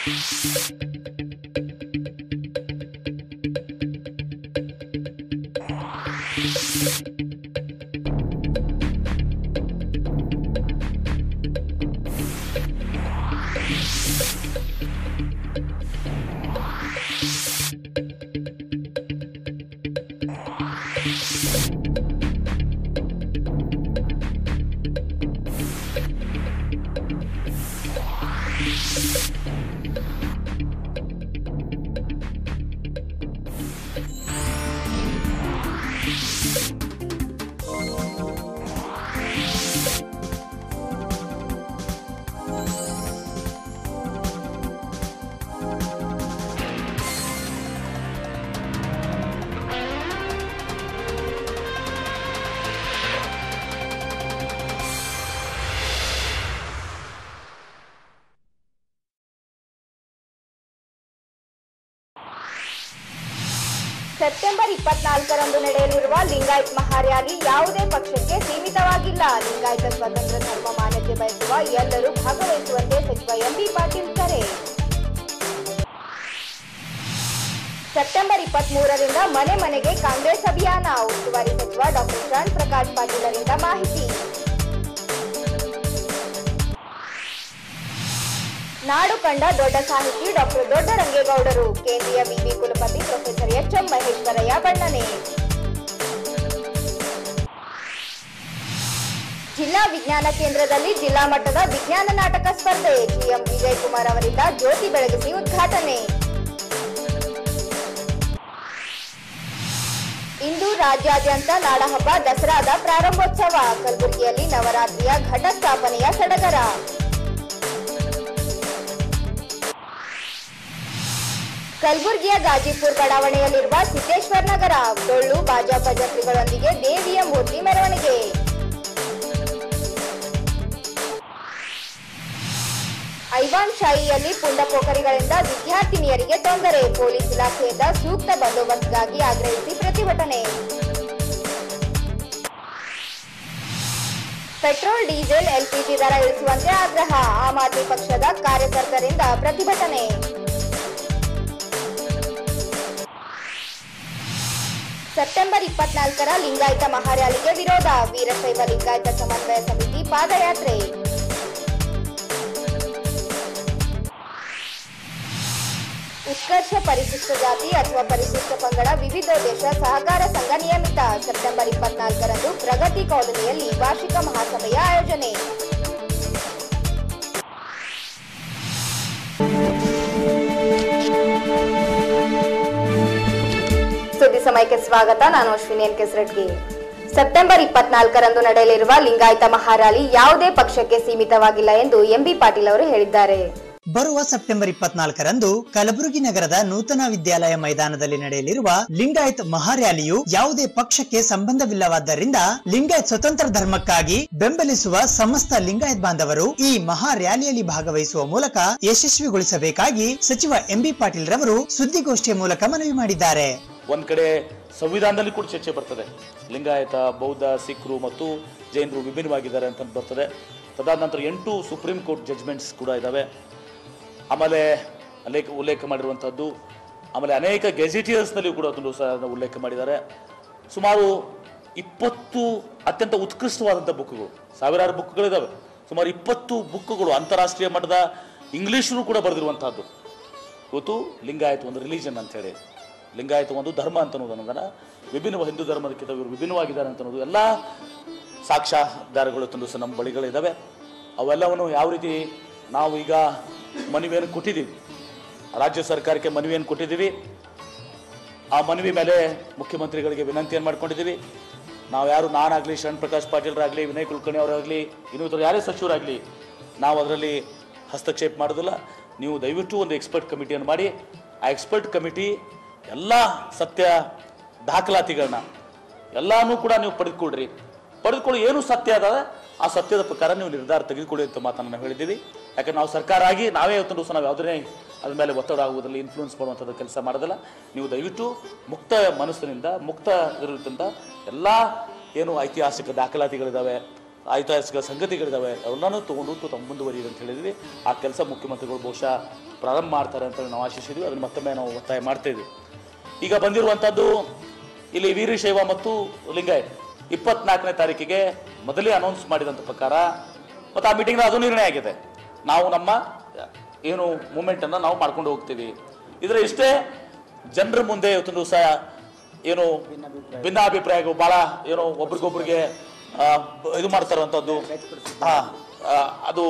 September ಇಪ್ಪತ್ನಾಲ್ಕರಂದು ನಡೆಯಲಿರುವ ಲಿಂಗಾಯತ್ ಮಹಾರ್ಯಾಲಿ ಯಾವುದೇ ಪಕ್ಷಕ್ಕೆ ಸೀಮಿತವಾಗಿಲ್ಲ ಲಿಂಗಾಯತ ಸ್ವತಂತ್ರ ಧರ್ಮ ಮಾನ್ಯತೆ ಬಯಸುವ ಎಲ್ಲರೂ ಭಾಗವಹಿಸುವಂತೆ ಸಚಿವ ಎಂಬಿ ಪಾಟೀಲ್ ಕರೆ ಸೆಪ್ಟೆಂಬರ್ ಇಪ್ಪತ್ತ್ ಮೂರರಿಂದ ಮನೆ ಮನೆಗೆ ಕಾಂಗ್ರೆಸ್ ಅಭಿಯಾನ ಉಸ್ತುವಾರಿ ಸಚಿವ ಡಾಕ್ಟರ್ ಶರಣ್ ಪ್ರಕಾಶ್ ಪಾಟೀಲರಿಂದ ಮಾಹಿತಿ ನಾಡು ಕಂಡ ದೊಡ್ಡ ಸಾಹಿತಿ ಡಾಕ್ಟರ್ ದೊಡ್ಡ ರಂಗೇಗೌಡರು ಕೇಂದ್ರೀಯ ವಿವಿ ಕುಲಪತಿ ಪ್ರೊಫೆಸರ್ ಎಚ್ ಎಂ ಮಹೇಶ್ವರಯ್ಯ ಬಣ್ಣನೆ ಜಿಲ್ಲಾ ವಿಜ್ಞಾನ ಕೇಂದ್ರದಲ್ಲಿ ಜಿಲ್ಲಾ ಮಟ್ಟದ ವಿಜ್ಞಾನ ನಾಟಕ ಸ್ಪರ್ಧೆ ಜಿಎಂ ವಿಜಯ್ ಕುಮಾರ್ ಅವರಿಂದ ಜ್ಯೋತಿ ಬೆಳಗಿಸಿ ಉದ್ಘಾಟನೆ ಇಂದು ರಾಜ್ಯಾದ್ಯಂತ ನಾಡಹಬ್ಬ ದಸರಾದ ಪ್ರಾರಂಭೋತ್ಸವ ಕಲಬುರಗಿಯಲ್ಲಿ ನವರಾತ್ರಿಯ ಘಟ ಸ್ಥಾಪನೆಯ ಸಡಗರ ಕಲಬುರಗಿಯ ಗಾಜಿಪುರ್ ಬಡಾವಣೆಯಲ್ಲಿರುವ ಸಿದ್ದೇಶ್ವರ್ ನಗರ ಡೊಳ್ಳು ಬಾಜಾ ಭಜಂತ್ರಿಗಳೊಂದಿಗೆ ದೇವಿಯ ಮೂರ್ತಿ ಮೆರವಣಿಗೆ ಐವಾನ್ ಶಾಹಿಯಲ್ಲಿ ಪುಂಡ ಪೋಖರಿಗಳಿಂದ ವಿದ್ಯಾರ್ಥಿನಿಯರಿಗೆ ತೊಂದರೆ ಪೊಲೀಸ್ ಇಲಾಖೆಯಿಂದ ಸೂಕ್ತ ಬಂದೋಬಸ್ತ್ಗಾಗಿ ಆಗ್ರಹಿಸಿ ಪ್ರತಿಭಟನೆ ಪೆಟ್ರೋಲ್ ಡೀಸೆಲ್ ಎಲ್ಪಿಜಿ ದರ ಇಳಿಸುವಂತೆ ಆಗ್ರಹ ಆಮ್ ಆದ್ಮಿ ಪಕ್ಷದ ಕಾರ್ಯಕರ್ತರಿಂದ ಪ್ರತಿಭಟನೆ ಸೆಪ್ಟೆಂಬರ್ ಇಪ್ಪತ್ನಾಲ್ಕರ ಲಿಂಗಾಯತ ಮಹಾರ್ಯಾಲಿಗೆ ವಿರೋಧ ವೀರಶೈವ ಲಿಂಗಾಯತ ಸಮನ್ವಯ ಸಮಿತಿ ಪಾದಯಾತ್ರೆ ಉತ್ಕರ್ಷ ಪರಿಶಿಷ್ಟ ಜಾತಿ ಅಥವಾ ಪರಿಶಿಷ್ಟ ಪಂಗಡ ವಿವಿಧೋದ್ದೇಶ ಸಹಕಾರ ಸಂಘ ನಿಯಮಿತ ಸೆಪ್ಟೆಂಬರ್ ಇಪ್ಪತ್ನಾಲ್ಕರಂದು ಪ್ರಗತಿ ಕಾಲೋನಿಯಲ್ಲಿ ವಾರ್ಷಿಕ ಮಹಾಸಭೆಯ ಆಯೋಜನೆ ಸುದ್ದಿ ಸಮಯಕ್ಕೆ ಸ್ವಾಗತ ನಾನು ಅಶ್ವಿನಿ ಎನ್ ಕೆಸರಟ್ಗಿ ಸೆಪ್ಟೆಂಬರ್ ಇಪ್ಪತ್ನಾಲ್ಕರಂದು ನಡೆಯಲಿರುವ ಲಿಂಗಾಯತ ಮಹಾರ್ಯಾಲಿ ಯಾವುದೇ ಪಕ್ಷಕ್ಕೆ ಸೀಮಿತವಾಗಿಲ್ಲ ಎಂದು ಎಂಬಿ ಪಾಟೀಲ್ ಅವರು ಹೇಳಿದ್ದಾರೆ ಬರುವ ಸೆಪ್ಟೆಂಬರ್ ಇಪ್ಪತ್ನಾಲ್ಕರಂದು ಕಲಬುರಗಿ ನಗರದ ನೂತನ ವಿದ್ಯಾಲಯ ಮೈದಾನದಲ್ಲಿ ನಡೆಯಲಿರುವ ಲಿಂಗಾಯತ್ ಮಹಾರ್ಯಾಲಿಯು ಯಾವುದೇ ಪಕ್ಷಕ್ಕೆ ಸಂಬಂಧವಿಲ್ಲವಾದ್ದರಿಂದ ಲಿಂಗಾಯತ್ ಸ್ವತಂತ್ರ ಧರ್ಮಕ್ಕಾಗಿ ಬೆಂಬಲಿಸುವ ಸಮಸ್ತ ಲಿಂಗಾಯತ್ ಬಾಂಧವರು ಈ ಮಹಾ ರ್ಯಾಲಿಯಲ್ಲಿ ಭಾಗವಹಿಸುವ ಮೂಲಕ ಯಶಸ್ವಿಗೊಳಿಸಬೇಕಾಗಿ ಸಚಿವ ಎಂಬಿ ಪಾಟೀಲ್ ರವರು ಸುದ್ದಿಗೋಷ್ಠಿಯ ಮೂಲಕ ಮನವಿ ಮಾಡಿದ್ದಾರೆ ಒಂದು ಕಡೆ ಸಂವಿಧಾನದಲ್ಲಿ ಕೂಡ ಚರ್ಚೆ ಬರ್ತದೆ ಲಿಂಗಾಯತ ಬೌದ್ಧ ಸಿಖ್ರು ಮತ್ತು ಜೈನರು ವಿಭಿನ್ನವಾಗಿದ್ದಾರೆ ಅಂತ ಬರ್ತದೆ ತದಾದ ನಂತರ ಎಂಟು ಸುಪ್ರೀಂ ಕೋರ್ಟ್ ಜಡ್ಜ್ಮೆಂಟ್ಸ್ ಕೂಡ ಇದ್ದಾವೆ ಆಮೇಲೆ ಉಲ್ಲೇಖ ಉಲ್ಲೇಖ ಮಾಡಿರುವಂಥದ್ದು ಆಮೇಲೆ ಅನೇಕ ಗೆಜಿಟಿಯರ್ಸ್ನಲ್ಲಿ ಕೂಡ ಅದನ್ನು ಸಹ ಅದನ್ನ ಉಲ್ಲೇಖ ಮಾಡಿದ್ದಾರೆ ಸುಮಾರು ಇಪ್ಪತ್ತು ಅತ್ಯಂತ ಉತ್ಕೃಷ್ಟವಾದಂಥ ಬುಕ್ಗಳು ಸಾವಿರಾರು ಬುಕ್ಗಳಿದ್ದಾವೆ ಸುಮಾರು ಇಪ್ಪತ್ತು ಬುಕ್ಗಳು ಅಂತಾರಾಷ್ಟ್ರೀಯ ಮಟ್ಟದ ಇಂಗ್ಲೀಷರು ಕೂಡ ಬರೆದಿರುವಂಥದ್ದು ಇವತ್ತು ಲಿಂಗಾಯತ ಒಂದು ರಿಲಿಜನ್ ಅಂತೇಳಿ ಲಿಂಗಾಯತ ಒಂದು ಧರ್ಮ ಅಂತ ಅನ್ನೋದನ್ನ ವಿಭಿನ್ನ ಹಿಂದೂ ಧರ್ಮದಕ್ಕಿಂತ ಇವರು ವಿಭಿನ್ನವಾಗಿದ್ದಾರೆ ಅಂತ ಅನ್ನೋದು ಎಲ್ಲ ಸಾಕ್ಷ್ಯಾಧಾರಗಳು ತಂದು ಸಹ ನಮ್ಮ ಬಳಿಗಳಿದ್ದಾವೆ ಅವೆಲ್ಲವನ್ನು ಯಾವ ರೀತಿ ನಾವು ಈಗ ಮನವಿಯನ್ನು ಕೊಟ್ಟಿದ್ದೀವಿ ರಾಜ್ಯ ಸರ್ಕಾರಕ್ಕೆ ಮನವಿಯನ್ನು ಕೊಟ್ಟಿದ್ದೀವಿ ಆ ಮನವಿ ಮೇಲೆ ಮುಖ್ಯಮಂತ್ರಿಗಳಿಗೆ ವಿನಂತಿಯನ್ನು ಮಾಡ್ಕೊಂಡಿದ್ದೀವಿ ನಾವು ಯಾರು ನಾನಾಗಲಿ ಶರಣ್ ಪ್ರಕಾಶ್ ಪಾಟೀಲ್ರಾಗಲಿ ವಿನಯ್ ಕುಲಕರ್ಣಿ ಅವರಾಗಲಿ ಇನ್ನುಳಿದ ಯಾರೇ ಸಚಿವರಾಗಲಿ ನಾವು ಅದರಲ್ಲಿ ಹಸ್ತಕ್ಷೇಪ ಮಾಡೋದಿಲ್ಲ ನೀವು ದಯವಿಟ್ಟು ಒಂದು ಎಕ್ಸ್ಪರ್ಟ್ ಕಮಿಟಿಯನ್ನು ಮಾಡಿ ಆ ಎಕ್ಸ್ಪರ್ಟ್ ಕಮಿಟಿ ಎಲ್ಲ ಸತ್ಯ ದಾಖಲಾತಿಗಳನ್ನ ಎಲ್ಲಾನು ಕೂಡ ನೀವು ಪಡೆದುಕೊಳ್ರಿ ಪಡೆದುಕೊಳ್ಳಿ ಏನು ಸತ್ಯ ಅದ ಆ ಸತ್ಯದ ಪ್ರಕಾರ ನೀವು ನಿರ್ಧಾರ ತೆಗೆದುಕೊಳ್ಳಿ ಅಂತ ಮಾತನ್ನು ನಾವು ಹೇಳಿದ್ದೀವಿ ಯಾಕಂದ್ರೆ ನಾವು ಸರ್ಕಾರ ಆಗಿ ನಾವೇ ಇವತ್ತು ದಿವಸ ನಾವು ಯಾವುದೇ ಅದ್ರ ಮೇಲೆ ಒತ್ತಡ ಆಗುವುದರಲ್ಲಿ ಇನ್ಫ್ಲೂಯೆನ್ಸ್ ಮಾಡುವಂಥದ್ದು ಕೆಲಸ ಮಾಡೋದಿಲ್ಲ ನೀವು ದಯವಿಟ್ಟು ಮುಕ್ತ ಮನಸ್ಸಿನಿಂದ ಮುಕ್ತ ಇರೋದ್ರಿಂದ ಎಲ್ಲ ಏನು ಐತಿಹಾಸಿಕ ದಾಖಲಾತಿಗಳಿದ್ದಾವೆ ಐತಿಹಾಸಿಕ ಸಂಗತಿಗಳಿದ್ದಾವೆ ಅವೆಲ್ಲನೂ ತೊಗೊಂಡು ತು- ತಮ್ಮ ಮುಂದುವರಿಯಿರಿ ಅಂತ ಹೇಳಿದ್ವಿ ಆ ಕೆಲಸ ಮುಖ್ಯಮಂತ್ರಿಗಳು ಬಹುಶಃ ಪ್ರಾರಂಭ ಮಾಡ್ತಾರೆ ಅಂತ ನಾವು ಆಶಿಸಿದ್ವಿ ಅದನ್ನು ಮತ್ತೊಮ್ಮೆ ನಾವು ಒತ್ತಾಯ ಮಾಡ್ತಾ ಇದ್ವಿ ಈಗ ಬಂದಿರುವಂಥದ್ದು ಇಲ್ಲಿ ವೀರಶೈವ ಮತ್ತು ಲಿಂಗಾಯತ್ ಇಪ್ಪತ್ನಾಲ್ಕನೇ ತಾರೀಕಿಗೆ ಮೊದಲೇ ಅನೌನ್ಸ್ ಮಾಡಿದಂಥ ಪ್ರಕಾರ ಮತ್ತು ಆ ಮೀಟಿಂಗ್ನ ಅದು ನಿರ್ಣಯ ಆಗಿದೆ ನಾವು ನಮ್ಮ ಏನು ಮೂಮೆಂಟನ್ನು ನಾವು ಮಾಡ್ಕೊಂಡು ಹೋಗ್ತೀವಿ ಇದರ ಇಷ್ಟೇ ಜನರ ಮುಂದೆ ಇವತ್ತಿನ ದಿವಸ ಏನು ಭಿನ್ನಾಭಿಪ್ರಾಯಗಳು ಭಾಳ ಏನೋ ಒಬ್ರಿಗೊಬ್ರಿಗೆ ಆ, ಬ- ಇದು ಮಾಡ್ತಾರಂಥದ್ದು ಆ, ಆ, ಅದು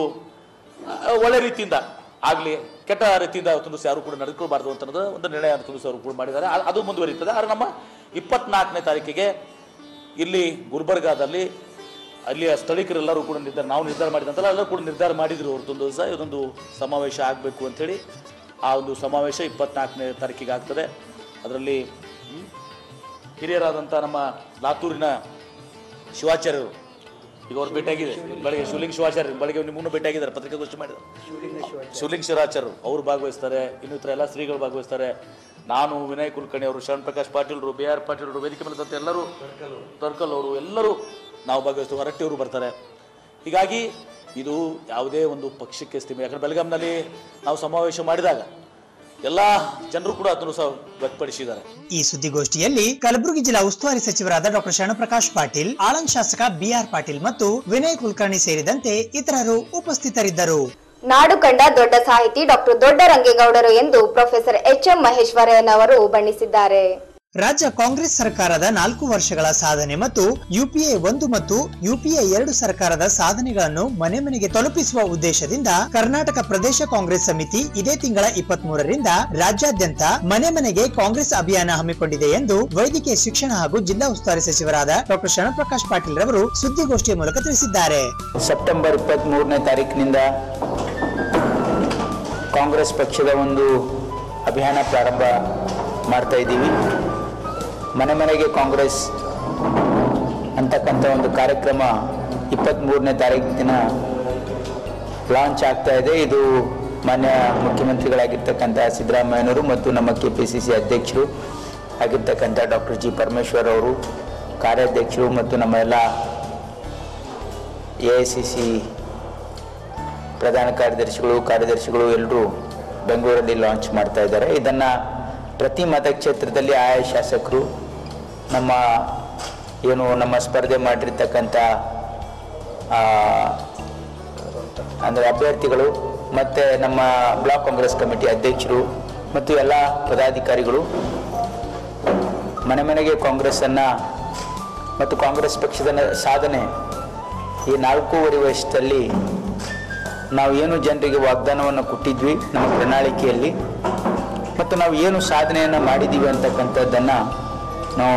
ಆ, ಒಳ್ಳೆ ರೀತಿಯಿಂದ ಆಗಲಿ ಕೆಟ್ಟ ರೀತಿಯಿಂದ ಇವತ್ತಿನ ದಿವಸ ಯಾರು ಕೂಡ ನಡೆದುಕೊಳ್ಬಾರ್ದು ಅಂತ ಅನ್ನೋದು ಒಂದು ನಿರ್ಣಯ ಇವತ್ತಿನ ದಿವಸ ಅವರು ಕೂಡ ಮಾಡಿದ್ದಾರೆ ಆ- ಅದು ಮುಂದುವರಿಯುತ್ತದೆ ಆದರೆ ನಮ್ಮ ಇಪ್ಪತ್ನಾಲ್ಕನೇ ತಾರೀಕಿಗೆ ಇಲ್ಲಿ ಗುಲ್ಬರ್ಗಾದಲ್ಲಿ ಅಲ್ಲಿಯ ಸ್ಥಳೀಕರೆಲ್ಲರೂ ಕೂಡ ನಿರ್ಧಾರ ನಾವು ನಿರ್ಧಾರ ಮಾಡಿದಂತಲ್ಲ ಎಲ್ಲರೂ ಕೂಡ ನಿರ್ಧಾರ ಮಾಡಿದ್ರು ಹೊರತೊಂದು ದಿವಸ ಇದೊಂದು ಸಮಾವೇಶ ಆಗಬೇಕು ಅಂಥೇಳಿ ಆ ಒಂದು ಸಮಾವೇಶ ಇಪ್ಪತ್ನಾಲ್ಕನೇ ತಾರೀಕಿಗೆ ಆಗ್ತದೆ ಅದರಲ್ಲಿ ಹ್ಮ್, ಹಿರಿಯರಾದಂಥ ನಮ್ಮ ಲಾತೂರಿನ ಶಿವಾಚಾರ್ಯರು ಈಗ ಅವ್ರು ಭೇಟಿಯಾಗಿದೆ ಬೆಳಗ್ಗೆ ಶಿವಲಿಂಗ ಶಿವಾಚಾರ್ಯರು ಬೆಳಗ್ಗೆ ನಿಮ್ಮನ್ನು ಭೇಟಿಯಾಗಿದ್ದಾರೆ ಪತ್ರಿಕಾಗೋಷ್ಠಿ ಮಾಡಿದ್ದಾರೆ ಶಿವಲಿಂಗ ಶಿವರಾಚಾರ್ಯರು ಅವರು ಭಾಗವಹಿಸ್ತಾರೆ ಇನ್ನಿತರ ಎಲ್ಲ ಶ್ರೀಗಳು ಭಾಗವಹಿಸ್ತಾರೆ ನಾನು ವಿನಯ್ ಕುಲಕರ್ಣಿ ಅವರು ಶರಣ್ ಪ್ರಕಾಶ್ ಪಾಟೀಲ್ರು ಬಿ ಆರ್ ಪಾಟೀಲ್ರು ವೇದಿಕೆ ಮೇಲೆ ಎಲ್ಲರೂ ತರ್ಕಲ್ ಅವರು ಎಲ್ಲರೂ ನಾವು ಭಾಗವಹಿಸ್ತೀವಿ ಹೊರಟ್ಟಿ ಅವರು ಬರ್ತಾರೆ ಹೀಗಾಗಿ ಇದು ಯಾವುದೇ ಒಂದು ಪಕ್ಷಕ್ಕೆ ಸ್ಥಿತಿ ಯಾಕಂದ್ರೆ ಬೆಳಗಾಂನಲ್ಲಿ ನಾವು ಸಮಾವೇಶ ಮಾಡಿದಾಗ ಎಲ್ಲ ಜನರು ಕೂಡ ಅದನ್ನು ಸಹ ವ್ಯಕ್ತಪಡಿಸಿದ್ದಾರೆ ಈ ಸುದ್ದಿಗೋಷ್ಠಿಯಲ್ಲಿ ಕಲಬುರಗಿ ಜಿಲ್ಲಾ ಉಸ್ತುವಾರಿ ಸಚಿವರಾದ ಡಾಕ್ಟರ್ ಶರಣಪ್ರಕಾಶ್ ಪಾಟೀಲ್ ಆಳಂದ್ ಶಾಸಕ ಬಿಆರ್ ಪಾಟೀಲ್ ಮತ್ತು ವಿನಯ್ ಕುಲಕರ್ಣಿ ಸೇರಿದಂತೆ ಇತರರು ಉಪಸ್ಥಿತರಿದ್ದರು ನಾಡು ಕಂಡ ದೊಡ್ಡ ಸಾಹಿತಿ ಡಾಕ್ಟರ್ ದೊಡ್ಡ ರಂಗೇಗೌಡರು ಎಂದು ಪ್ರೊಫೆಸರ್ ಎಚ್ ಎಂ ಮಹೇಶ್ವರಯ್ಯನವರು ಬಣ್ಣಿಸಿದ್ದಾರೆ ರಾಜ್ಯ ಕಾಂಗ್ರೆಸ್ ಸರ್ಕಾರದ ನಾಲ್ಕು ವರ್ಷಗಳ ಸಾಧನೆ ಮತ್ತು ಯುಪಿಎ ಒಂದು ಮತ್ತು ಯುಪಿಎ ಎರಡು ಸರ್ಕಾರದ ಸಾಧನೆಗಳನ್ನು ಮನೆ ಮನೆಗೆ ತಲುಪಿಸುವ ಉದ್ದೇಶದಿಂದ ಕರ್ನಾಟಕ ಪ್ರದೇಶ ಕಾಂಗ್ರೆಸ್ ಸಮಿತಿ ಇದೇ ತಿಂಗಳ ಇಪ್ಪತ್ತ್ ಮೂರರಿಂದ ರಾಜ್ಯಾದ್ಯಂತ ಮನೆ ಮನೆಗೆ ಕಾಂಗ್ರೆಸ್ ಅಭಿಯಾನ ಹಮ್ಮಿಕೊಂಡಿದೆ ಎಂದು ವೈದ್ಯಕೀಯ ಶಿಕ್ಷಣ ಹಾಗೂ ಜಿಲ್ಲಾ ಉಸ್ತುವಾರಿ ಸಚಿವರಾದ ಡಾಕ್ಟರ್ ಶರಣಪ್ರಕಾಶ್ ಪಾಟೀಲ್ ರವರು ಸುದ್ದಿಗೋಷ್ಠಿಯ ಮೂಲಕ ತಿಳಿಸಿದ್ದಾರೆ ಸೆಪ್ಟೆಂಬರ್ ಇಪ್ಪತ್ತ್ಮೂರನೇ ತಾರೀಕಿನಿಂದ ಕಾಂಗ್ರೆಸ್ ಪಕ್ಷದ ಒಂದು ಅಭಿಯಾನ ಪ್ರಾರಂಭ ಮಾಡ್ತಾ ಇದ್ದೀವಿ ಮನೆ ಮನೆಗೆ ಕಾಂಗ್ರೆಸ್ ಅಂತಕ್ಕಂಥ ಒಂದು ಕಾರ್ಯಕ್ರಮ ಇಪ್ಪತ್ತ್ಮೂರನೇ ತಾರೀಕಿನ ಲಾಂಚ್ ಆಗ್ತಾ ಇದೆ ಇದು ಮಾನ್ಯ ಮುಖ್ಯಮಂತ್ರಿಗಳಾಗಿರ್ತಕ್ಕಂಥ ಸಿದ್ದರಾಮಯ್ಯನವರು ಮತ್ತು ನಮ್ಮ ಕೆ ಪಿ ಸಿ ಸಿ ಅಧ್ಯಕ್ಷರು ಆಗಿರ್ತಕ್ಕಂಥ ಡಾಕ್ಟರ್ ಜಿ ಪರಮೇಶ್ವರ್ ಅವರು ಕಾರ್ಯಾಧ್ಯಕ್ಷರು ಮತ್ತು ನಮ್ಮ ಎಲ್ಲ ಎ ಐ ಸಿ ಸಿ ಪ್ರಧಾನ ಕಾರ್ಯದರ್ಶಿಗಳು ಕಾರ್ಯದರ್ಶಿಗಳು ಎಲ್ಲರೂ ಬೆಂಗಳೂರಲ್ಲಿ ಲಾಂಚ್ ಮಾಡ್ತಾ ಇದ್ದಾರೆ ಇದನ್ನು ಪ್ರತಿ ಮತಕ್ಷೇತ್ರದಲ್ಲಿ ಆಯಾ ಶಾಸಕರು ನಮ್ಮ ಏನು ನಮ್ಮ ಸ್ಪರ್ಧೆ ಮಾಡಿರ್ತಕ್ಕಂಥ ಅಂದರೆ ಅಭ್ಯರ್ಥಿಗಳು ಮತ್ತು ನಮ್ಮ ಬ್ಲಾಕ್ ಕಾಂಗ್ರೆಸ್ ಕಮಿಟಿ ಅಧ್ಯಕ್ಷರು ಮತ್ತು ಎಲ್ಲ ಪದಾಧಿಕಾರಿಗಳು ಮನೆ ಮನೆಗೆ ಕಾಂಗ್ರೆಸ್ಸನ್ನು ಮತ್ತು ಕಾಂಗ್ರೆಸ್ ಪಕ್ಷದ ನ- ಸಾಧನೆ ಈ ನಾಲ್ಕೂವರೆ ವರ್ಷದಲ್ಲಿ ನಾವು ಏನು ಜನರಿಗೆ ವಾಗ್ದಾನವನ್ನು ಕೊಟ್ಟಿದ್ವಿ ನಮ್ಮ ಪ್ರಣಾಳಿಕೆಯಲ್ಲಿ ಮತ್ತು ನಾವು ಏನು ಸಾಧನೆಯನ್ನು ಮಾಡಿದ್ದೀವಿ ಅಂತಕ್ಕಂಥದ್ದನ್ನು ನಾವು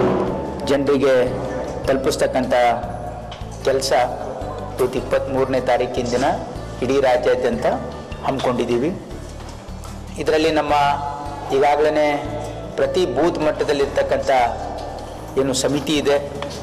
ಜನರಿಗೆ ತಲುಪಿಸ್ತಕ್ಕಂಥ ಕೆಲಸ ಇವತ್ತು ಇಪ್ಪತ್ತ್ಮೂರನೇ ತಾರೀಕಿನ ದಿನ ಇಡೀ ರಾಜ್ಯಾದ್ಯಂತ ಹಮ್ಮಿಕೊಂಡಿದ್ದೀವಿ ಇದರಲ್ಲಿ ನಮ್ಮ ಈಗಾಗಲೇ ಪ್ರತಿ ಬೂತ್ ಮಟ್ಟದಲ್ಲಿರ್ತಕ್ಕಂಥ ಏನು ಸಮಿತಿ ಇದೆ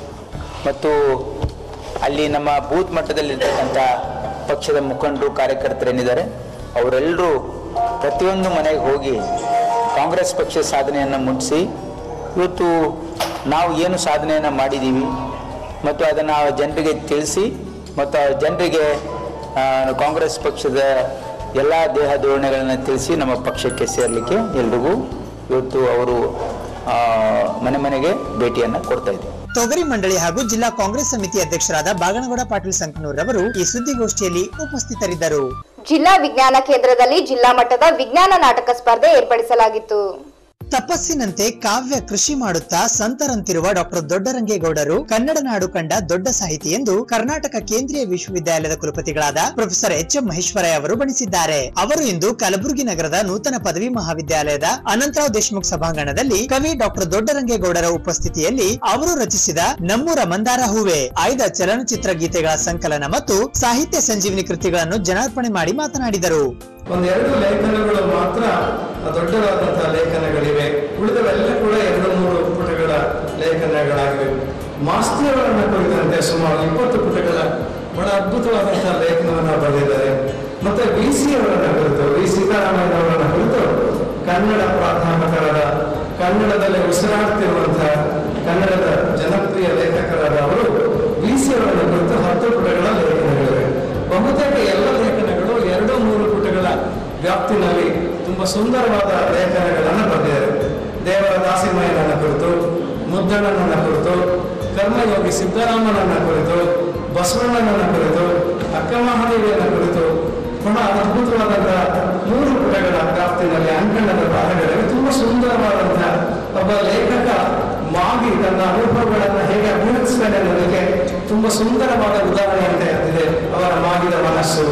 ಮತ್ತು ಅಲ್ಲಿ ನಮ್ಮ ಬೂತ್ ಮಟ್ಟದಲ್ಲಿರ್ತಕ್ಕಂಥ ಪಕ್ಷದ ಮುಖಂಡರು ಕಾರ್ಯಕರ್ತರೇನಿದ್ದಾರೆ ಅವರೆಲ್ಲರೂ ಪ್ರತಿಯೊಂದು ಮನೆಗೆ ಹೋಗಿ ಕಾಂಗ್ರೆಸ್ ಪಕ್ಷದ ಸಾಧನೆಯನ್ನು ಮುಟ್ಟಿಸಿ ಇವತ್ತು ನಾವು ಏನು ಸಾಧನೆಯನ್ನು ಮಾಡಿದ್ದೀವಿ ಮತ್ತು ಅದನ್ನು ಜನರಿಗೆ ತಿಳಿಸಿ ಮತ್ತು ಆ ಜನರಿಗೆ ಆ, ಕಾಂಗ್ರೆಸ್ ಪಕ್ಷದ ಎಲ್ಲ ದೇಹ ಧೋರಣೆಗಳನ್ನು ತಿಳಿಸಿ ನಮ್ಮ ಪಕ್ಷಕ್ಕೆ ಸೇರಲಿಕ್ಕೆ ಎಲ್ರಿಗೂ ಇವತ್ತು ಅವರು ಆ, ಮನೆ ಮನೆಗೆ ಭೇಟಿಯನ್ನು ಕೊಡ್ತಾ ಇದ್ದೀವಿ ತೊಗರಿ ಮಂಡಳಿ ಹಾಗೂ ಜಿಲ್ಲಾ ಕಾಂಗ್ರೆಸ್ ಸಮಿತಿ ಅಧ್ಯಕ್ಷರಾದ ಬಾಗನಗೌಡ ಪಾಟೀಲ್ ಸಂಕನೂರ್ ರವರು ಈ ಸುದ್ದಿಗೋಷ್ಠಿಯಲ್ಲಿ ಉಪಸ್ಥಿತರಿದ್ದರು ಜಿಲ್ಲಾ ವಿಜ್ಞಾನ ಕೇಂದ್ರದಲ್ಲಿ ಜಿಲ್ಲಾ ಮಟ್ಟದ ವಿಜ್ಞಾನ ನಾಟಕ ಸ್ಪರ್ಧೆ ಏರ್ಪಡಿಸಲಾಗಿತ್ತು ತಪಸ್ಸಿನಂತೆ ಕಾವ್ಯ ಕೃಷಿ ಮಾಡುತ್ತಾ ಸಂತರಂತಿರುವ ಡಾಕ್ಟರ್ ದೊಡ್ಡರಂಗೇಗೌಡರು ಕನ್ನಡ ನಾಡು ಕಂಡ ದೊಡ್ಡ ಸಾಹಿತಿ ಎಂದು ಕರ್ನಾಟಕ ಕೇಂದ್ರೀಯ ವಿಶ್ವವಿದ್ಯಾಲಯದ ಕುಲಪತಿಗಳಾದ ಪ್ರೊಫೆಸರ್ ಎಚ್ ಎಂ ಮಹೇಶ್ವರಯ್ಯ ಅವರು ಬಣಿಸಿದ್ದಾರೆ ಅವರು ಇಂದು ಕಲಬುರಗಿ ನಗರದ ನೂತನ ಪದವಿ ಮಹಾವಿದ್ಯಾಲಯದ ಅನಂತರಾವ್ ದೇಶಮುಖ್ ಸಭಾಂಗಣದಲ್ಲಿ ಕವಿ ಡಾಕ್ಟರ್ ದೊಡ್ಡರಂಗೇಗೌಡರ ಉಪಸ್ಥಿತಿಯಲ್ಲಿ ಅವರು ರಚಿಸಿದ ನಮ್ಮೂರ ಮಂದಾರ ಹೂವೆ ಆಯ್ದ ಚಲನಚಿತ್ರ ಗೀತೆಗಳ ಸಂಕಲನ ಮತ್ತು ಸಾಹಿತ್ಯ ಸಂಜೀವಿನಿ ಕೃತಿಗಳನ್ನು ಜನಾರ್ಪಣೆ ಮಾಡಿ ಮಾತನಾಡಿದರು ಒಂದೆರಡು ಲೇಖನಗಳು ಮಾತ್ರ ದೊಡ್ಡದಾದಂತಹ ಲೇಖನಗಳಿವೆ ಉಳಿದವೆಲ್ಲ ಕೂಡ ಎರಡು ಮೂರು ಪುಟಗಳ ಲೇಖನಗಳಾಗಿವೆ ಮಾಸ್ತಿಯವರನ್ನ ಕುರಿತಂತೆ ಸುಮಾರು ಇಪ್ಪತ್ತು ಪುಟಗಳ ಬಹಳ ಅದ್ಭುತವಾದಂತಹ ಲೇಖನವನ್ನು ಬರೆದಿದ್ದಾರೆ ಮತ್ತೆ ವಿ ಸಿ ಅವರನ್ನ ಕುರಿತು ವಿ ಸೀತಾರಾಮಯ್ಯನವರನ್ನ ಕುರಿತು ಕನ್ನಡ ಪ್ರಾಧ್ಯಾಪಕರಾದ ಕನ್ನಡದಲ್ಲಿ ಉಸಿರಾಡ್ತಿರುವಂತಹ ಕನ್ನಡದ ಜನಪ್ರಿಯ ಲೇಖಕರಾದ ಅವರು ವಿ ಸಿ ಅವರನ್ನ ಕುರಿತು ಹತ್ತು ಕ್ರಾಫ್ಟಿನಲ್ಲಿ ತುಂಬ ಸುಂದರವಾದ ಲೇಖನಗಳನ್ನು ಬರೆದಿದ್ದಾರೆ ದೇವರ ದಾಸಿಮಯ್ಯನನ್ನ ಕುರಿತು ಮುದ್ದಣ್ಣನನ್ನ ಕುರಿತು ಕರ್ಮಯೋಗಿ ಸಿದ್ದರಾಮನನ್ನ ಕುರಿತು ಬಸವಣ್ಣನನ್ನ ಕುರಿತು ಅಕ್ಕಮಹಾದೇವಿಯನ್ನ ಕುರಿತು ಪುನಃ ಅದ್ಭುತವಾದಂತಹ ಮೂರು ಪುಟಗಳ ಕ್ರಾಫ್ಟಿನಲ್ಲಿ ಅಂಕಣದ ಭಾಗಗಳಲ್ಲಿ ತುಂಬ ಸುಂದರವಾದಂತಹ ಒಬ್ಬ ಲೇಖಕ ಮಾಗಿ ತನ್ನ ಅನುಭವಗಳನ್ನು ಹೇಗೆ ಅಭಿನಯಿಸ್ತಾನೆ ಅನ್ನೋದಕ್ಕೆ ತುಂಬ ಸುಂದರವಾದ ಉದಾಹರಣೆ ಅಂತ ಹೇಳ್ತಿದೆ ಅವರ ಮಾಗಿದ ಮನಸ್ಸು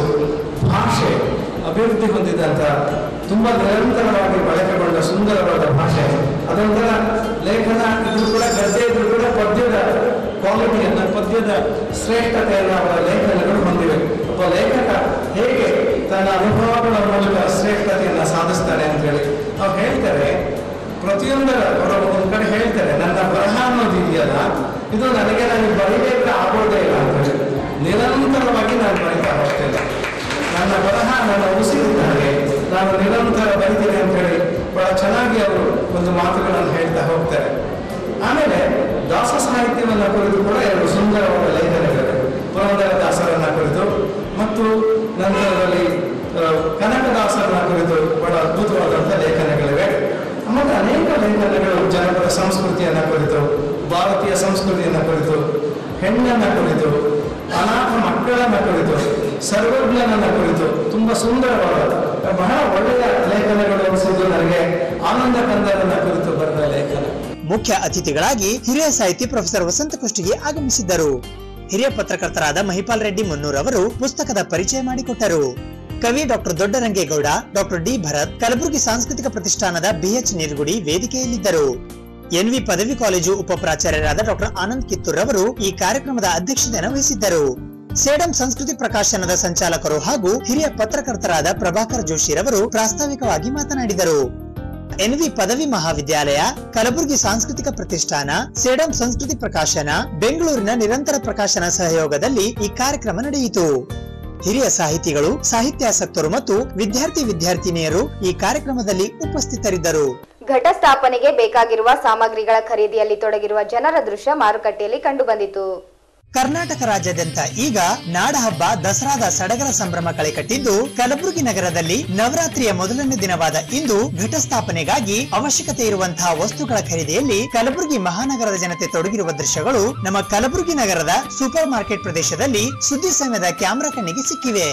ಭಾಷೆ ಅಭಿವೃದ್ಧಿ ಹೊಂದಿದಂಥ ತುಂಬ ನಿರಂತರವಾಗಿ ಬಳಕೆಗೊಂಡ ಸುಂದರವಾದ ಭಾಷೆ ಅದೊಂಥರ ಲೇಖನ ಇದ್ರೂ ಕೂಡ ಗದ್ದೆ ಇದ್ರೂ ಕೂಡ ಪದ್ಯದ ಕ್ವಾಲಿಟಿಯನ್ನು ಪದ್ಯದ ಶ್ರೇಷ್ಠತೆಯನ್ನು ಅವರ ಲೇಖನಗಳು ಹೊಂದಿವೆ ಒಬ್ಬ ಲೇಖಕ ಹೇಗೆ ತನ್ನ ಅನುಭವಗಳ ಮೂಲಕ ಶ್ರೇಷ್ಠತೆಯನ್ನು ಸಾಧಿಸ್ತಾನೆ ಅಂತ ಹೇಳಿ ಅವ್ರು ಹೇಳ್ತಾರೆ ಪ್ರತಿಯೊಂದರ ಅವರ ಒಂದು ಕಡೆ ಹೇಳ್ತಾರೆ ನನ್ನ ಬರಹ ಅನ್ನೋದು ಇದೆಯಲ್ಲ ಇದು ನನಗೆ ನನಗೆ ಬರೀಬೇಕು ಆಗೋದೇ ಇಲ್ಲ ಅಂತ ಹೇಳಿ ನಿರಂತರವಾಗಿ ನಾನು ಬರೀತಾ ಹೋಗ್ತೇನೆ ನನ್ನ ಬರಹ ನನ್ನ ಉಸಿರಿದ್ದ ಹಾಗೆ ನಾನು ನಿರಂತರ ಬರಿತೀನಿ ಅಂತ ಹೇಳಿ ಬಹಳ ಚೆನ್ನಾಗಿ ಅವರು ಒಂದು ಮಾತುಗಳನ್ನು ಹೇಳ್ತಾ ಹೋಗ್ತಾರೆ ಆಮೇಲೆ ದಾಸ ಸಾಹಿತ್ಯವನ್ನು ಕುರಿತು ಕೂಡ ಎರಡು ಸುಂದರವಾದ ಲೇಖನಗಳಿವೆ ಪುರಂದರ ದಾಸರನ್ನ ಕುರಿತು ಮತ್ತು ನಂತರದಲ್ಲಿ ಆ, ಕನಕದಾಸರನ್ನ ಕುರಿತು ಬಹಳ ಅದ್ಭುತವಾದಂಥ ಲೇಖನಗಳಿವೆ ಮತ್ತು ಅನೇಕ ಲೇಖನಗಳು ಜನಪದ ಸಂಸ್ಕೃತಿಯನ್ನ ಕುರಿತು ಭಾರತೀಯ ಸಂಸ್ಕೃತಿಯನ್ನ ಕುರಿತು ಹೆಣ್ಣನ್ನ ಕುರಿತು ಅನಾಥ ಮಕ್ಕಳನ್ನ ಕುರಿತು ಸರ್ವಜ್ಞನನ್ನ ಕುರಿತು ತುಂಬಾ ಸುಂದರವಾದ ಬಹಳ ಒಳ್ಳೆಯ ಲೇಖನಗಳು ಅನಿಸಿದ್ದು ನನಗೆ ಆನಂದ ಕಂದರನ್ನ ಕುರಿತು ಬರೆದ ಲೇಖನ ಮುಖ್ಯ ಅತಿಥಿಗಳಾಗಿ ಹಿರಿಯ ಸಾಹಿತಿ ಪ್ರೊಫೆಸರ್ ವಸಂತ ಕುಷ್ಟಗಿ ಆಗಮಿಸಿದ್ದರು ಹಿರಿಯ ಪತ್ರಕರ್ತರಾದ ಮಹಿಪಾಲ್ ರೆಡ್ಡಿ ಮುನ್ನೂರ್ ಅವರು ಪುಸ್ತಕದ ಪರಿಚಯ ಮಾಡಿಕೊಟ್ಟರು ಕವಿ doctor Doddarangegowda doctor D Bharath Kalaburagi ಸಾಂಸ್ಕೃತಿಕ ಪ್ರತಿಷ್ಠಾನದ ಬಿಎಚ್ ನಿರ್ಗುಡಿ ವೇದಿಕೆಯಲ್ಲಿದ್ದರು ಎನ್ವಿ ಪದವಿ ಕಾಲೇಜು ಉಪ ಪ್ರಾಚಾರ್ಯರಾದ ಡಾಕ್ಟರ್ ಆನಂದ್ ಕಿತ್ತೂರ್ ಅವರು ಈ ಕಾರ್ಯಕ್ರಮದ ಅಧ್ಯಕ್ಷತೆಯನ್ನು ವಹಿಸಿದ್ದರು ಸೇಡಂ ಸಂಸ್ಕೃತಿ ಪ್ರಕಾಶನದ ಸಂಚಾಲಕರು ಹಾಗೂ ಹಿರಿಯ ಪತ್ರಕರ್ತರಾದ ಪ್ರಭಾಕರ್ ಜೋಶಿರವರು ಪ್ರಾಸ್ತಾವಿಕವಾಗಿ ಮಾತನಾಡಿದರು ಎನ್ವಿ ಪದವಿ ಮಹಾವಿದ್ಯಾಲಯ ಕಲಬುರಗಿ ಸಾಂಸ್ಕೃತಿಕ ಪ್ರತಿಷ್ಠಾನ ಸೇಡಂ ಸಂಸ್ಕೃತಿ ಪ್ರಕಾಶನ ಬೆಂಗಳೂರಿನ ನಿರಂತರ ಪ್ರಕಾಶನ ಸಹಯೋಗದಲ್ಲಿ ಈ ಕಾರ್ಯಕ್ರಮ ನಡೆಯಿತು ಹಿರಿಯ ಸಾಹಿತಿಗಳು ಸಾಹಿತ್ಯಾಸಕ್ತರು ಮತ್ತು ವಿದ್ಯಾರ್ಥಿ ವಿದ್ಯಾರ್ಥಿನಿಯರು ಈ ಕಾರ್ಯಕ್ರಮದಲ್ಲಿ ಉಪಸ್ಥಿತರಿದ್ದರು ಘಟ ಸ್ಥಾಪನೆಗೆ ಬೇಕಾಗಿರುವ ಸಾಮಗ್ರಿಗಳ ಖರೀದಿಯಲ್ಲಿ ತೊಡಗಿರುವ ಜನರ ದೃಶ್ಯ ಮಾರುಕಟ್ಟೆಯಲ್ಲಿ ಕಂಡುಬಂದಿತು ಕರ್ನಾಟಕ ರಾಜ್ಯಾದ್ಯಂತ ಈಗ ನಾಡಹಬ್ಬ ದಸರಾದ ಸಡಗರ ಸಂಭ್ರಮ ಕಳೆಕಟ್ಟಿದ್ದು ಕಲಬುರಗಿ ನಗರದಲ್ಲಿ ನವರಾತ್ರಿಯ ಮೊದಲನೇ ದಿನವಾದ ಇಂದು ಘಟಸ್ಥಾಪನೆಗಾಗಿ ಅವಶ್ಯಕತೆ ಇರುವಂತಹ ವಸ್ತುಗಳ ಖರೀದಿಯಲ್ಲಿ ಕಲಬುರಗಿ ಮಹಾನಗರದ ಜನತೆ ತೊಡಗಿರುವ ದೃಶ್ಯಗಳು ನಮ್ಮ ಕಲಬುರಗಿ ನಗರದ ಸೂಪರ್ ಮಾರ್ಕೆಟ್ ಪ್ರದೇಶದಲ್ಲಿ ಸುದ್ದಿ ಸಮಯದ ಕ್ಯಾಮೆರಾ ಕಣ್ಣಿಗೆ ಸಿಕ್ಕಿವೆ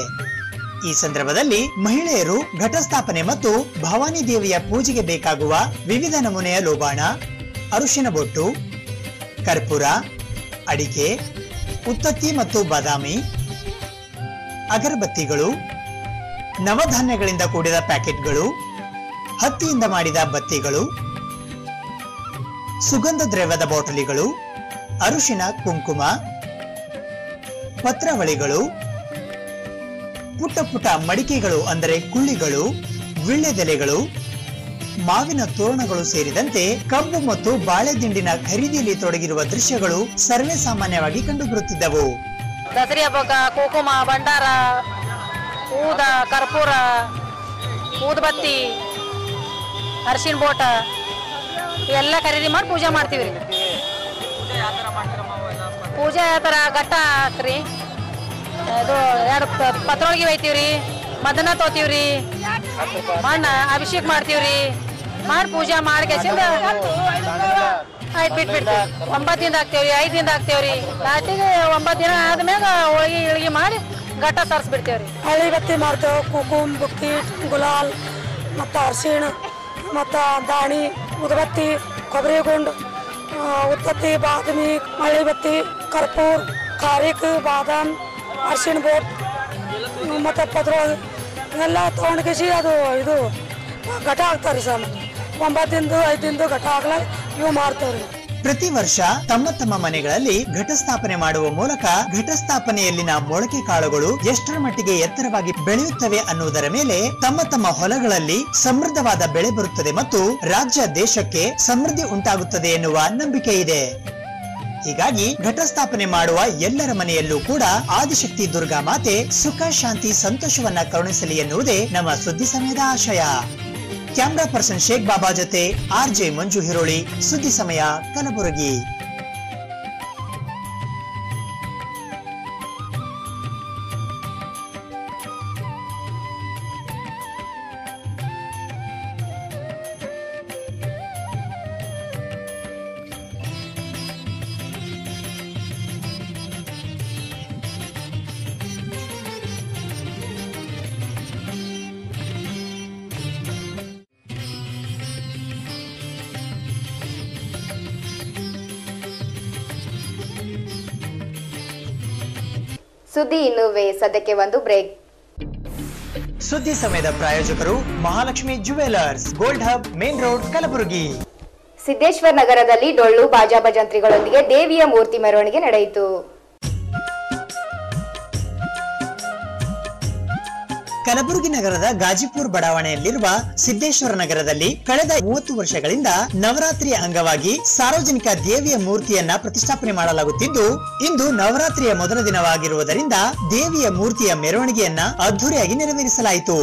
ಈ ಸಂದರ್ಭದಲ್ಲಿ ಮಹಿಳೆಯರು ಘಟಸ್ಥಾಪನೆ ಮತ್ತು ಭವಾನಿ ದೇವಿಯ ಪೂಜೆಗೆ ಬೇಕಾಗುವ ವಿವಿಧ ನಮೂನೆಯ ಲೋಬಾಣ ಅರಿಶಿನ ಬೊಟ್ಟು ಕರ್ಪೂರ ಅಡಿಕೆ ಉತ್ತತ್ತಿ ಮತ್ತು ಬಾದಾಮಿ ಅಗರಬತ್ತಿಗಳು ನವಧಾನ್ಯಗಳಿಂದ ಕೂಡಿದ ಪ್ಯಾಕೆಟ್ಗಳು ಹತ್ತಿಯಿಂದ ಮಾಡಿದ ಬತ್ತಿಗಳು ಸುಗಂಧ ದ್ರವ್ಯದ ಬಾಟಲಿಗಳು ಅರಿಶಿನ ಕುಂಕುಮ ಪತ್ರವಳಿಗಳು ಪುಟ್ಟ ಪುಟ್ಟ ಮಡಿಕೆಗಳು ಅಂದರೆ ಕುಳ್ಳಿಗಳು ವಿಳ್ಳೆದೆಲೆಗಳು ಮಾವಿನ ತೋರಣಗಳು ಸೇರಿದಂತೆ ಕಬ್ಬು ಮತ್ತು ಬಾಳೆ ದಿಂಡಿನ ಖರೀದಿಯಲ್ಲಿ ತೊಡಗಿರುವ ದೃಶ್ಯಗಳು ಸರ್ವೇ ಸಾಮಾನ್ಯವಾಗಿ ಕಂಡುಬರುತ್ತಿದ್ದವು ದಸರಿ ಹಬ್ಬಕ್ಕ ಕುಕುಮ ಭಂಡಾರ ಊದ ಕರ್ಪೂರ ಊದ್ಬತ್ತಿ ಅರಿಶಿನ ಬೋಟ ಎಲ್ಲ ಖರೀದಿ ಮಾಡಿ ಪೂಜೆ ಮಾಡ್ತೀವಿ ರೀ ಪೂಜೆ ಯಾವ ಥರ ಘಟ್ಟ ಹಾಕ್ರಿ ಇದು ಎರಡು ಪ- ಪತ್ರೊಳಗೆ ಒಯ್ತೀವಿ ರೀ ಮದನ ತೊಗೋತೀವಿ ರೀ ಮಣ್ಣ ಅಭಿಷೇಕ ಮಾಡ್ತೀವಿ ರೀ ಮಾಡಿ ಪೂಜೆ ಮಾಡಿ ಕೆಸಿಂದ ಆಯ್ತು ಬಿಟ್ಬಿಡ್ತೀವಿ ಒಂಬತ್ತು ದಿನ ಹಾಕ್ತೇವ್ರಿ ಐದು ದಿನ ಹಾಕ್ತೇವ್ರಿ ಲಾಸ್ಟಿಗೆ ಒಂಬತ್ತು ದಿನ ಆದ್ಮ್ಯಾಗ ಹೋಳಿಗೆ ಇಳಿಗೆ ಮಾಡಿ ಘಟ್ಟ ತರಿಸ್ಬಿಡ್ತೇವ್ರಿ ಹಳ್ಳಿ ಬತ್ತಿ ಮಾಡ್ತೇವೆ ಕುಕುಮ್ ಬುಕ್ಕಿ ಗುಲಾಲ್ ಮತ್ತು ಅರ್ಶಿಣ ಮತ್ತು ದಾಣಿ ಉದಬತ್ತಿ ಕೊಬ್ಬರಿ ಗುಂಡು ಆ, ಉತ್ತತ್ತಿ ಬಾದಾಮಿ ಮಳ್ಳಿ ಬತ್ತಿ ಕರ್ಪೂರ್ ಖಾರಿಕ್ ಬಾದಾಮ್ ಅರ್ಶಿಣ ಬೋಟ್ ಮತ್ತು ಪದ್ರ ಎಲ್ಲ ತೊಗೊಂಡು ಕಿಸಿ ಅದು ಇದು ಘಟ ಹಾಕ್ತಾರೆ ಸರ್ ಒಂಬತ್ತು ದಿನದ್ದು ಐದು ದಿನದ್ದು ಘಟ ಹಾಕ್ಲಾಗ ಇವು ಮಾರ್ತೇವ್ರಿ ಪ್ರತಿ ವರ್ಷ ತಮ್ಮ ತಮ್ಮ ಮನೆಗಳಲ್ಲಿ ಘಟಸ್ಥಾಪನೆ ಮಾಡುವ ಮೂಲಕ ಘಟಸ್ಥಾಪನೆಯಲ್ಲಿನ ಮೊಳಕೆ ಕಾಳುಗಳು ಎಷ್ಟರ ಮಟ್ಟಿಗೆ ಎತ್ತರವಾಗಿ ಬೆಳೆಯುತ್ತವೆ ಅನ್ನುವುದರ ಮೇಲೆ ತಮ್ಮ ತಮ್ಮ ಹೊಲಗಳಲ್ಲಿ ಸಮೃದ್ಧವಾದ ಬೆಳೆ ಬರುತ್ತದೆ ಮತ್ತು ರಾಜ್ಯ ದೇಶಕ್ಕೆ ಸಮೃದ್ಧಿ ಉಂಟಾಗುತ್ತದೆ ಎನ್ನುವ ನಂಬಿಕೆ ಇದೆ ಹೀಗಾಗಿ ಘಟಸ್ಥಾಪನೆ ಮಾಡುವ ಎಲ್ಲರ ಮನೆಯಲ್ಲೂ ಕೂಡ ಆದಿಶಕ್ತಿ ದುರ್ಗಾ ಮಾತೆ ಸುಖ ಶಾಂತಿ ಸಂತೋಷವನ್ನ ಕರುಣಿಸಲಿ ಎನ್ನುವುದೇ ನಮ್ಮ ಸುದ್ದಿ ಸಮಯದ ಆಶಯ ಕ್ಯಾಮ್ರಾ ಪರ್ಸನ್ ಶೇಖ್ ಬಾಬಾ ಜೊತೆ ಆರ್ ಜೆ ಮಂಜು ಹಿರೋಳಿ ಸುದ್ದಿ ಸಮಯ ಕಲಬುರಗಿ ಸುದ್ದಿ ಇನ್ನುವೇ ಸದ್ಯಕ್ಕೆ ಒಂದು ಬ್ರೇಕ್ ಸುದ್ದಿ ಸಮಯದ ಪ್ರಾಯೋಜಕರು Mahalakshmi jewellers gold hub main road Kalaburagi Siddeshwar ನಗರದಲ್ಲಿ ಡೊಳ್ಳು ಬಾಜಾ ಭಜಂತ್ರಿಗಳೊಂದಿಗೆ ದೇವಿಯ ಮೂರ್ತಿ ಮೆರವಣಿಗೆ ನಡೆಯಿತು ಕಲಬುರಗಿ ನಗರದ ಗಾಜಿಪುರ್ ಬಡಾವಣೆಯಲ್ಲಿರುವ ಸಿದ್ದೇಶ್ವರ ನಗರದಲ್ಲಿ ಕಳೆದ ಮೂವತ್ತು ವರ್ಷಗಳಿಂದ ನವರಾತ್ರಿಯ ಅಂಗವಾಗಿ ಸಾರ್ವಜನಿಕ ದೇವಿಯ ಮೂರ್ತಿಯನ್ನ ಪ್ರತಿಷ್ಠಾಪನೆ ಮಾಡಲಾಗುತ್ತಿದ್ದು ಇಂದು ನವರಾತ್ರಿಯ ಮೊದಲ ದಿನವಾಗಿರುವುದರಿಂದ ದೇವಿಯ ಮೂರ್ತಿಯ ಮೆರವಣಿಗೆಯನ್ನ ಅದ್ದೂರಿಯಾಗಿ ನೆರವೇರಿಸಲಾಯಿತು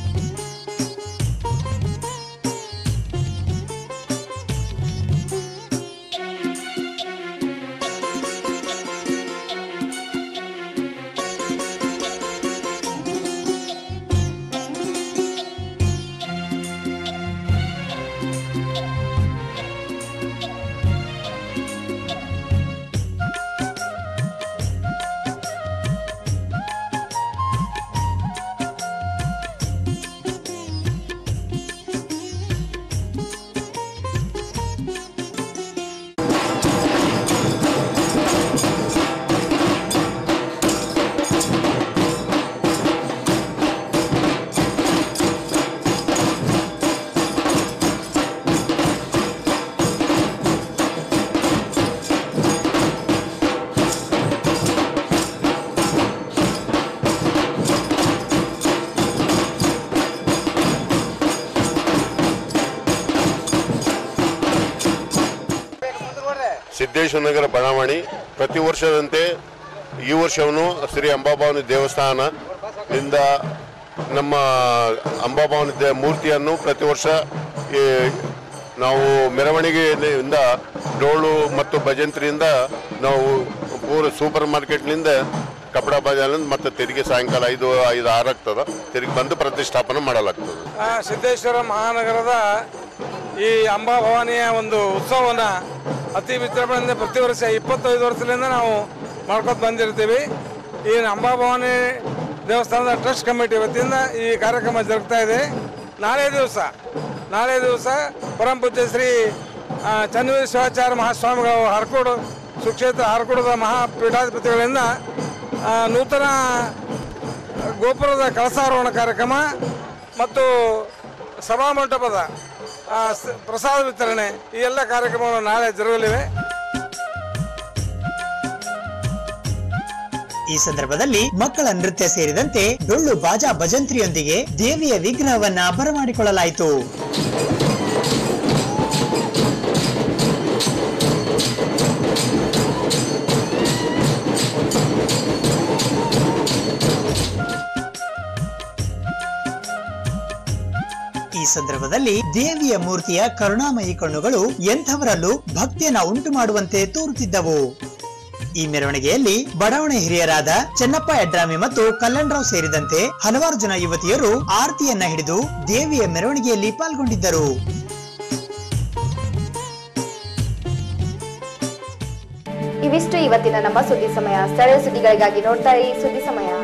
ಸಿದ್ದೇಶ್ವರ ನಗರ ಬಡಾವಣೆ ಪ್ರತಿ ವರ್ಷದಂತೆ ಈ ವರ್ಷವೂ ಶ್ರೀ ಅಂಬಾಭವಾನಿ ದೇವಸ್ಥಾನದಿಂದ ನಮ್ಮ ಅಂಬಾಭವಾನಿ ದೇ ಮೂರ್ತಿಯನ್ನು ಪ್ರತಿ ವರ್ಷ ಈ, ನಾವು ಮೆರವಣಿಗೆಯಿಂದ ಡೋಳು ಮತ್ತು ಭಜಂತ್ರಿಯಿಂದ ನಾವು ಪೂರ ಸೂಪರ್ ಮಾರ್ಕೆಟ್ನಿಂದ ಕಪಡ ಬಜಾರ್ನಿಂದ ಮತ್ತೆ ತಿರುಗಿ ಸಾಯಂಕಾಲ ಐದು ಐದು ಆರು ಆಗ್ತದೆ ತಿರುಗಿ ಬಂದು ಪ್ರತಿಷ್ಠಾಪನೆ ಮಾಡಲಾಗ್ತದೆ ಆ, ಸಿದ್ದೇಶ್ವರ ಮಹಾನಗರದ ಈ ಅಂಬಾಭವಾನಿಯ ಒಂದು ಉತ್ಸವವನ್ನು ಅತಿ ವಿಜೃಂಭಣೆಯಿಂದ ಪ್ರತಿ ವರ್ಷ ಇಪ್ಪತ್ತೈದು ವರ್ಷದಿಂದ ನಾವು ಮಾಡ್ಕೊತ ಬಂದಿರ್ತೀವಿ ಈ ಅಂಬಾಭವಾನಿ ದೇವಸ್ಥಾನದ ಟ್ರಸ್ಟ್ ಕಮಿಟಿ ವತಿಯಿಂದ ಈ ಕಾರ್ಯಕ್ರಮ ಜರುಗ್ತಾ ಇದೆ ನಾಳೆ ದಿವಸ ನಾಳೆ ದಿವಸ ಪರಮ ಪೂಜ್ಯ ಶ್ರೀ ಆ, ಚನ್ನವೀರ ಶಿವಾಚಾರ್ಯ ಮಹಾಸ್ವಾಮಿಗಳು ಹರಕೋಡು ಸುಕ್ಷೇತ್ರ ಹರಕೋಡದ ಮಹಾಪೀಠಾಧಿಪತಿಗಳಿಂದ ಆ, ನೂತನ ಗೋಪುರದ ಕಳಸಾರೋಹಣ ಕಾರ್ಯಕ್ರಮ ಮತ್ತು ಸಭಾಮಂಟಪದ ಆ, ಸ- ಪ್ರಸಾದ ವಿತರಣೆ ಈ ಎಲ್ಲ ಕಾರ್ಯಕ್ರಮಗಳು ನಾಳೆ ಜರುಗಲಿವೆ ಈ ಸಂದರ್ಭದಲ್ಲಿ ಮಕ್ಕಳ ನೃತ್ಯ ಸೇರಿದಂತೆ ಡೊಳ್ಳು ಬಾಜಾ ಭಜಂತ್ರಿಯೊಂದಿಗೆ ದೇವಿಯ ವಿಗ್ರಹವನ್ನ ಬರಮಾಡಿಕೊಳ್ಳಲಾಯಿತು ಈ ಸಂದರ್ಭದಲ್ಲಿ ದೇವಿಯ ಮೂರ್ತಿಯ ಕರುಣಾಮಯಿ ಕಣ್ಣುಗಳು ಎಂಥವರಲ್ಲೂ ಭಕ್ತಿಯನ್ನ ಉಂಟು ಮಾಡುವಂತೆ ತೋರುತ್ತಿದ್ದವು ಈ ಮೆರವಣಿಗೆಯಲ್ಲಿ ಬಡಾವಣೆ ಹಿರಿಯರಾದ ಚೆನ್ನಪ್ಪ ಯಡ್ರಾಮಿ ಮತ್ತು ಕಲ್ಲಣ್ರಾವ್ ಸೇರಿದಂತೆ ಹಲವಾರು ಜನ ಯುವತಿಯರು ಆರತಿಯನ್ನ ಹಿಡಿದು ದೇವಿಯ ಮೆರವಣಿಗೆಯಲ್ಲಿ ಪಾಲ್ಗೊಂಡಿದ್ದರು ಇವಿಷ್ಟು ಇವತ್ತಿನ ನಮ್ಮ ಸುದ್ದಿ ಸಮಯ ಸ್ಥಳೀಯ ಸುದ್ದಿಗಳಿಗಾಗಿ ನೋಡ್ತಾ ಇರಿ ಸುದ್ದಿ ಸಮಯ